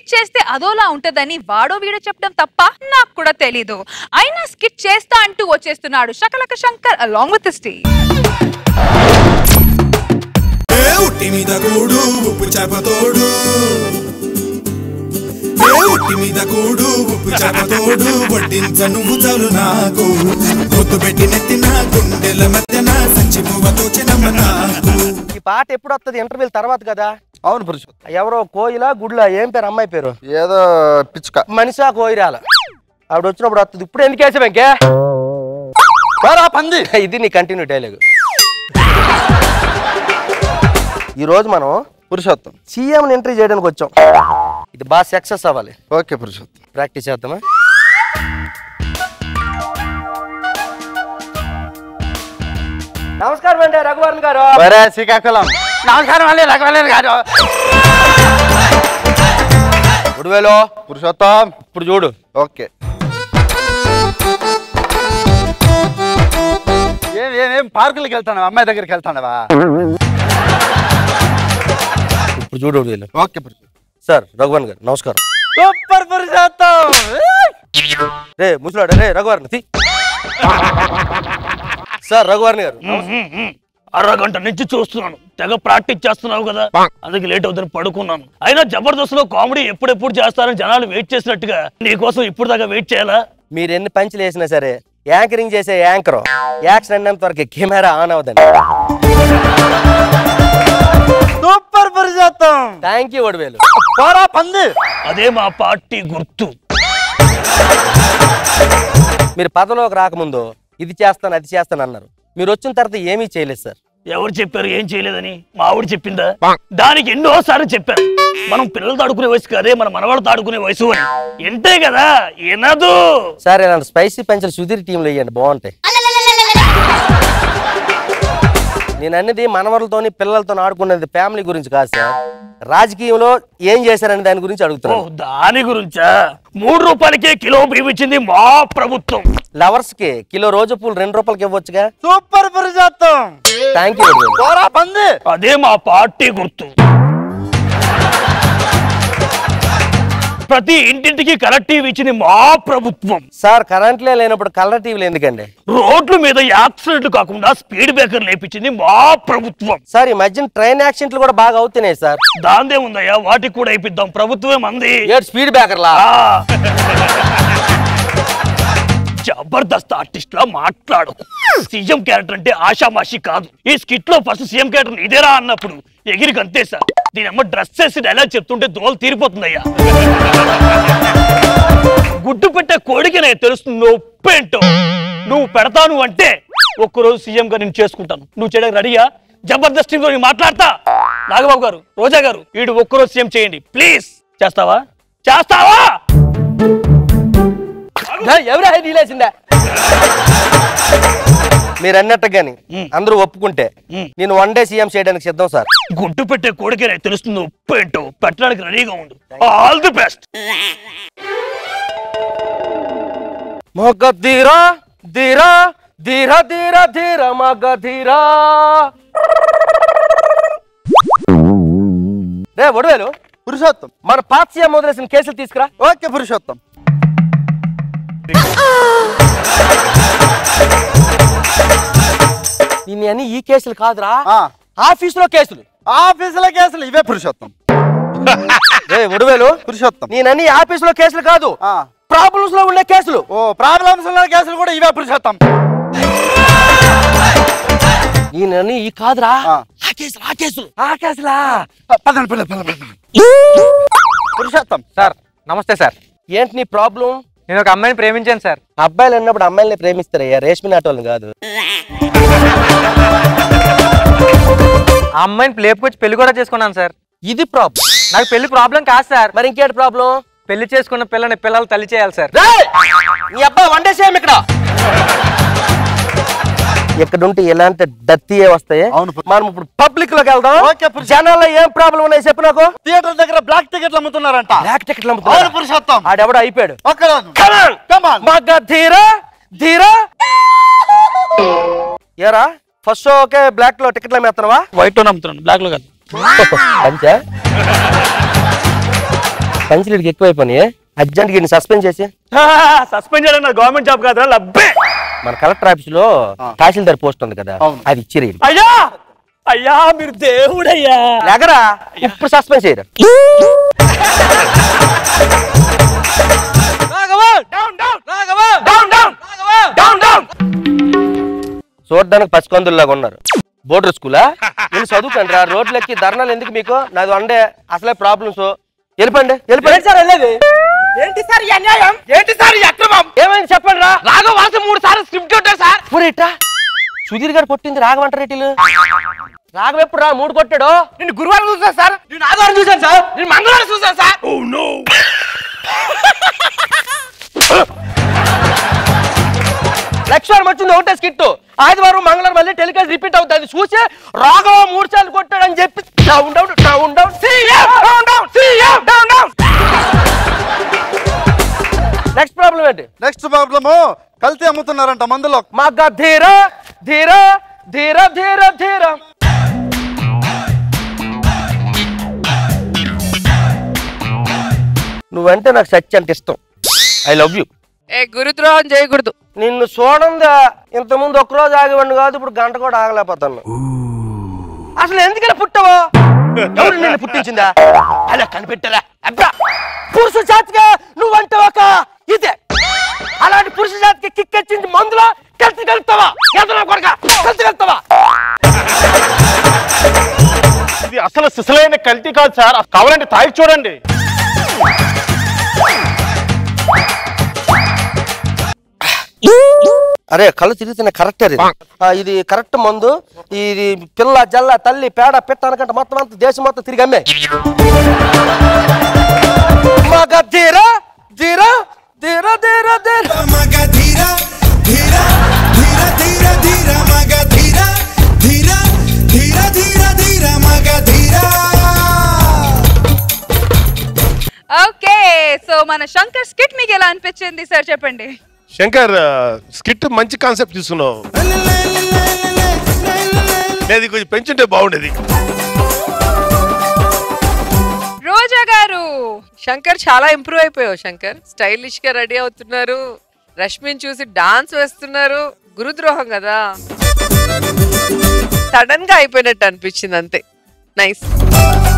చేస్తే అదోలా ఉంటదని వాడో వీడో చెప్పడం తప్ప నాకు కూడా తెలీదు అయినా స్కిట్ చేస్తా అంటూ వచ్చేస్తున్నాడు శకలక శంకర్ అలాంగ్ విత్ స్టీ ఏ ఉట్టి మీద కూడు ఉప్పు చేప తోడు ఏ ఉట్టి మీద కూడు ఉప్పు చేప తోడు వడ్డించ నువ్వు చాలు నాకు గుర్తు పెట్టి నెత్తిన గుండెల మధ్యన సంచి పువ్వతో చిన్నమ్మ నాకు ఈ పాట ఎప్పుడు వస్తుంది ఇంటర్వ్యూల తర్వాత కదా అవును పురుషోత్తం ఎవరో కోయిలా గుడ్లా ఏం పేరు అమ్మాయి పేరు ఏదో పిచ్చుక మనిషా కోయిరాల ఆవిడ వచ్చినప్పుడు వస్తుంది ఇప్పుడు ఎందుకు వేసావు ఇంకే పోరా పంది ఇది నీ కంటిన్యూ డైలాగ్ ఈ రోజు మనం పురుషోత్తం సీఎం ఎంట్రీ చేయడానికి వచ్చాం ఇది బాగా సక్సెస్ అవ్వాలి ఓకే పురుషోత్తం ప్రాక్టీస్ చేద్దామా నమస్కారం అండి రఘువరన్ గారు ఒరే శ్రీకాకుళం నమస్కారం అండి రఘువల్లి గారు గుడివేలో పురుషోత్తం ఇప్పుడు చూడు ఓకే ఏం ఏం ఏం పార్కులకి వెళ్తాను అమ్మాయి దగ్గరికి వెళ్తానవా ఇప్పుడు చూడు గుడివేలు ఓకే పురుషోత్తం సార్ రఘువరన్ గారు నమస్కారం సూపర్ పురుషోత్తం రే ముసలాడు రే రఘువరన్ తీ సార్ రఘువరన్ గారు అరగంట నుంచి చూస్తున్నాను తెగ ప్రాక్టీస్ చేస్తున్నావు కదా అందుకే లేట్ అవుతుంది పడుకున్నాను అయినా జబర్దస్త్ లో కామెడీ ఎప్పుడెప్పుడు చేస్తారని జనాలు వెయిట్ చేసినట్టుగా నీకోసం ఇప్పుడు దాకా వెయిట్ చేయాలా మీరు ఎన్ని పంచులు వేసినా సరే యాంకరింగ్ చేసే యాంకర్ యాక్షన్ అన్నంత వరకు కెమెరా ఆన్ అవదండి super Purushottam thank you Vadivelu పోరా పంది అదే మా పార్టీ గుర్తు మీరు పదవిలోకి రాకముందు ఇది చేస్తాను అది చేస్తాను అన్నారు మీరు వచ్చిన తర్వాత ఏమీ చేయలేదు సార్ ఎవరు చెప్పారు ఏం చేయలేదని మా ఆవిడ చెప్పిందా దానికి ఎన్నో సార్లు చెప్పాను మనం పిల్లలతో ఆడుకునే వయసు కాదే మన మనవాళ్ళతో ఆడుకునే వయసు అని ఎంతే కదా ఎనదు సార్ ఇలాంటి స్పైసీ పంచులు సుధీర్ టీంలో వేయండి బాగుంటాయి నేను అన్నది మనవలతోని పిల్లలతో ఆడుకునేది ఫ్యామిలీ గురించి కాదు సార్ రాజకీయంలో ఏం చేశారని దాని గురించి ఓ అడుగుతున్నాను దాని గురించా మూడు రూపాయలకే కిలో బియ్యం ఇచ్చింది మా ప్రభుత్వం లవర్స్ కి కిలో రోజు పూలు రెండు రూపాయలకి ఇవ్వచ్చుగా సూపర్ పురుషోత్తం థ్యాంక్ యూ పోరా పంది అదే మా పార్టీ గుర్తు ప్రతి ఇంటింటికి కలర్ టీవీ ఇచ్చింది మా ప్రభుత్వం సార్ కరెంట్లే లేనప్పుడు కలర్ టీవీలు ఎందుకండి రోడ్ల మీద యాక్సిడెంట్లు కాకుండా స్పీడ్ బ్రేకర్ లేపించింది మా ప్రభుత్వం సార్ ఈ మధ్యన ట్రైన్ యాక్సిడెంట్లు కూడా బాగా అవుతున్నాయి సార్ దాందే ఉందయ్యా వాటికి కూడా అయిపిద్దాం ప్రభుత్వమే మంది ఏడు స్పీడ్ బ్రేకర్లా ఆ. జబర్దస్త్ ఆర్టిస్ట్ లా మాట్లాడు సీఎం క్యారెక్టర్ అంటే ఆషామాషి కాదు ఈ స్కిట్ లో ఫస్ట్ సీఎం క్యారెక్టర్ ఇదేరా అన్నప్పుడు ఎగిరికి అంతే సార్ దీని అమ్మ డ్రెస్ చేసి డైలాగ్ చెప్తుంటే దోలు తీరిపోతుందయ్యా గుడ్డు పెట్టే కోడికి నేను తెలుస్తుంది నొప్పేంటో నువ్వు పెడతాను అంటే ఒక్కరోజు సీఎం గా నేను చేసుకుంటాను నువ్వు చేయడానికి రెడీయా జబర్దస్త్ టీంతో నేను మాట్లాడతా నాగబాబు గారు రోజా గారు వీడు ఒక్కరోజు సీఎం చేయండి ప్లీజ్ చేస్తావా చేస్తావా ఎవరా నీలేసిందా మీరు అన్నట్టు గాని అందరూ ఒప్పుకుంటే నేను వన్ డే సీఎం చేయడానికి సిద్ధం సార్ గుడ్డు పెట్టే కోడికే నాకు తెలుస్తుంది ఉప్పు ఏంటో పెట్టడానికి రెడీగా ఉండు ఆల్ ది బెస్ట్ మగ ధీరా ధీరా ధీర ధీర ధీర మగ ధీరా రే ఒడవేలు పురుషోత్తం మన పాత సీఎం వదిలేసిన కేసులు తీసుకురా ఓకే పురుషోత్తం దీన్ని అని ఈ కేసులు కాదురా ఆ, ఆఫీసులో కేసులు ఆఫీసుల కేసులు ఇవే పురుషోత్తం రే ఒడవేలు పురుషోత్తం నేనని ఆఫీసులో కేసులు కాదు ఆ, ప్రాబ్లమ్స్ లో ఉండే కేసులు ఓ ప్రాబ్లమ్స్ ఉన్న కేసులు కూడా ఇవే పురుషోత్తం నేనని ఈ కాదురా ఆ. ఆ కేసులు ఆ కేసులు ఆ కేసులా పదండి పదండి పదండి పదండి పురుషోత్తం సార్ నమస్తే సార్ ఏంటి నీ ప్రాబ్లం నేను ఒక అమ్మాయిని ప్రేమించాను సార్ అబ్బాయిలు అన్నప్పుడు అమ్మాయిల్ని ప్రేమిస్తారయ్యా రేష్మి నాటోళ్ళని కాదు ఆ అమ్మాయిని ప్లేపుకొచ్చి పెళ్లి కూడా చేసుకున్నాను సార్ ఇది ప్రాబ్లం నాకు పెళ్లి ప్రాబ్లం కాదు సార్ మరి ఇంకేంటి ప్రాబ్లం పెళ్లి చేసుకున్న పిల్లని పిల్లలు తల్లి చేయాలి సార్ నీ అబ్బాయి వండేసేయం ఇక్కడ ఇక్కడ ఉంటే ఎలాంటి డత్తియే వస్తాయి అవును. మనం ఇప్పుడు పబ్లిక్ లోకి వెళ్దాం ఓకే, పురుష. జనాల్లో ఏం ప్రాబ్లం ఉన్నాయి చెప్పు నాకు థియేటర్ దగ్గర బ్లాక్ టికెట్లు అమ్ముతున్నారంట బ్లాక్ టికెట్లు అవును అమ్ముతున్నారు పురుషోత్తం ఆడెవడో అయిపోయాడు ఒక్కరోజు కమాన్ మగ ధీరా ధీరా ఏరా ఫస్ట్ షో ఓకే బ్లాక్ లో టికెట్లు అమ్మేస్తున్నావా వైట్ లో నమ్ముతున్నాను బ్లాక్ లో కాదు పంచా పంచిలీడికి ఎక్కువైపోయి అర్జెంట్గా ఇన్ని సస్పెండ్ చేసి సస్పెండ్ చేయడం నా గవర్నమెంట్ జాబ్ కాదురా లబ్బే మన కలెక్టర్ ఆఫీస్ లో తహసీల్దార్ పోస్ట్ ఉంది కదా అవును. అది ఇచ్చిరేయండి అయ్యా అయ్యా మీరు దేవుడయ్యా లేకరా ఇప్పుడు సస్పెండ్ చేయరు చూడడానికి పసికందుల్లాగా ఉన్నారు బోర్డర్ స్కూలా నేను చదువుకండి రా రోడ్లెక్కి ధర్నాలు ఎందుకు మీకు నాది వండే అసలే ప్రాబ్లమ్స్ వెళ్ళిపోండి వెళ్ళిపోండి సార్ వెళ్ళేది ఏంటి సార్ ఈ అన్యాయం ఏంటి సార్ ఈ అక్రమం ఏమైంది చెప్పండి రా రాఘవాసం మూడు సార్లు స్క్రిప్ట్ ఉంటారు సార్ ఊరేటా సుధీర్ గారు కొట్టింది రాఘవంట రెడ్డిలు రాఘవ ఎప్పుడు రా మూడు కొట్టాడు నేను గురువారం చూసాను సార్ నేను ఆదివారం చూసాను సార్ నేను మంగళవారం చూసాను సార్ లక్ష్మణ్ వచ్చింది ఒకటే స్కిట్ ఆదివారం మంగళవారం మళ్ళీ టెలికాస్ట్ రిపీట్ అవుతుంది చూసి రాఘవ మూడు సార్లు కొట్టాడని చెప్పి down down down down down down down down next problem ఏంటి నెక్స్ట్ ప్రాబ్లము కల్తీ అమ్ముతున్నారంట మందులో మగ ధీర ధీర ధీర ధీర ధీర నువ్వంటే నాకు సత్య అంటే ఇష్టం ఐ లవ్ యూ ఏ గురుద్రోహం చేయకూడదు నిన్ను చూడందా ఇంతకుముందు ఒక్క రోజు ఆగేవాడిని కాదు ఇప్పుడు గంట కూడా ఆగలేకపోతాను అసలు ఎందుకలా పుట్టావో ఎవరు నిన్ను పుట్టించిందా అలా కనిపెట్టారా అబ్బా పురుష జాతిగా నువ్వంటే ఒక ఇదే అలాంటి పురుష జాతికి కిక్కెచ్చింది మందులో కలిసి కలుస్తావా ఎదనా కొడక కలిసి కలుస్తావా ఇది అసలు సిసలైన కల్తీ కాదు సార్ కావాలంటే తాగి చూడండి అరే కళ్ళు తిరుగుతున్న కరెక్ట్ అది ఆ, ఇది కరెక్ట్ మందు ఇది పిల్ల జల్ల తల్లి పేడ పిట్ట అనకంటే మొత్తం అంతా దేశం మొత్తం తిరిగి అమ్మే మగ ధీర ధీర ధీర ధీర ధీర మగ ధీర ధీర ధీర ధీర ధీర మగ ధీర ధీర ధీర ధీర ధీర మగ ధీర ఓకే సో మన శంకర్ స్కిట్ మీకు ఎలా అనిపించింది సార్ చెప్పండి శంకర్ స్కిట్ మంచి కాన్సెప్ట్ తీసుకున్నావు లేదు కొంచెం పెంచుంటే బాగుండేది రోజా గారు శంకర్ చాలా ఇంప్రూవ్ అయిపోయావు శంకర్ స్టైలిష్ గా రెడీ అవుతున్నారు రష్మిని చూసి డాన్స్ వేస్తున్నారు గురుద్రోహం కదా సడన్ గా అయిపోయినట్టు అనిపించింది అంతే నైస్